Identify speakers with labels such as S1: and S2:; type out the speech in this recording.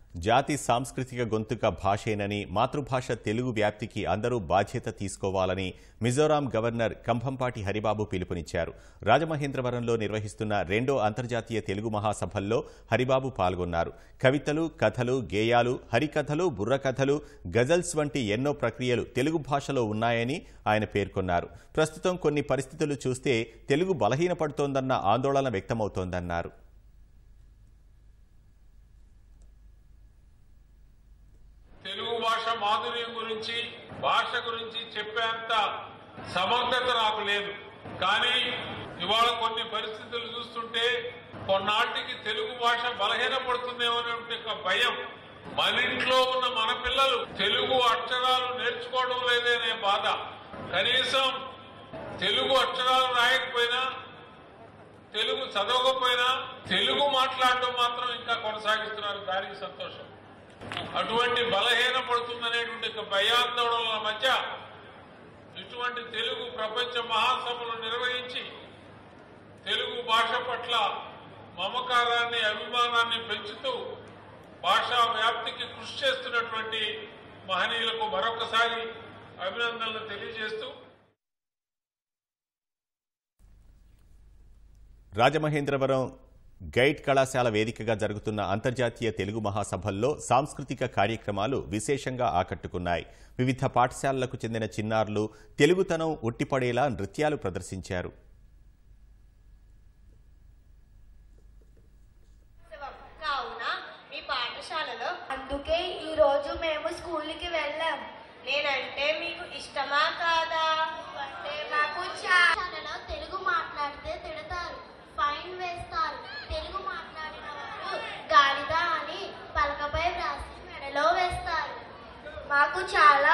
S1: జాతి సాంస్కృతిక గొంతుక భాషేనని మాతృభాష తెలుగు వ్యాప్తికి అందరూ బాధ్యత తీసుకోవాలని మిజోరాం గవర్నర్ కంభంపాటి హరిబాబు పిలుపునిచ్చారు రాజమహేంద్రవరంలో నిర్వహిస్తున్న రెండో అంతర్జాతీయ తెలుగు మహాసభల్లో హరిబాబు పాల్గొన్నారు కవితలు కథలు గేయాలు హరికథలు బుర్రకథలు గజల్స్ వంటి ఎన్నో ప్రక్రియలు తెలుగు భాషలో ఉన్నాయని ఆయన పేర్కొన్నారు ప్రస్తుతం కొన్ని పరిస్థితులు చూస్తే తెలుగు బలహీనపడుతోందన్న ఆందోళన వ్యక్తమవుతోందన్నారు
S2: తెలుగు భాష మాధుర్యం గురించి భాష గురించి చెప్పేంత సమర్థత నాకు లేదు కానీ ఇవాళ కొన్ని పరిస్థితులు చూస్తుంటే కొన్నాటికి తెలుగు భాష బలహీనపడుతుందేమో అనే ఒక భయం మన ఇంట్లో ఉన్న మన పిల్లలు తెలుగు అక్షరాలు నేర్చుకోవడం లేదనే బాధ కనీసం తెలుగు అక్షరాలు రాయకపోయినా తెలుగు చదవకపోయినా తెలుగు మాట్లాడటం మాత్రం ఇంకా కొనసాగిస్తున్నారు దానికి సంతోషం అటువంటి బలహీన పడుతుందనేటువంటి ఒక భయాందోళనల మధ్య ఇటువంటి తెలుగు ప్రపంచ మహాసభలు నిర్వహించి తెలుగు భాష పట్ల మమకారాన్ని అభిమానాన్ని పెంచుతూ భాషా వ్యాప్తికి కృషి చేస్తున్నటువంటి మహనీయులకు మరొకసారి అభినందనలు తెలియజేస్తూ
S1: రాజమహేంద్రవరం గైడ్ కళాశాల వేదికగా జరుగుతున్న అంతర్జాతీయ తెలుగు మహాసభల్లో సాంస్కృతిక కార్యక్రమాలు విశేషంగా ఆకట్టుకున్నాయి వివిధ పాఠశాలలకు చెందిన చిన్నారులు తెలుగుతనం ఉట్టిపడేలా నృత్యాలు ప్రదర్శించారు
S3: ఉత్సవం కావున మీ పాఠశాలలో
S4: అందుకే ఈ రోజు మేము స్కూల్కి వెళ్ళాం
S3: నేనంటే మీకు ఇష్టమా కాదా
S4: అంటే మాకు చాలా తెలుగు మాట్లాడితే తిడతారు ఫైన్ వేస్తారు తెలుగు మాట్లాడిన వారు గాడిద అని పలకపై వ్రాసి మెడలో వేస్తారు మాకు చాలా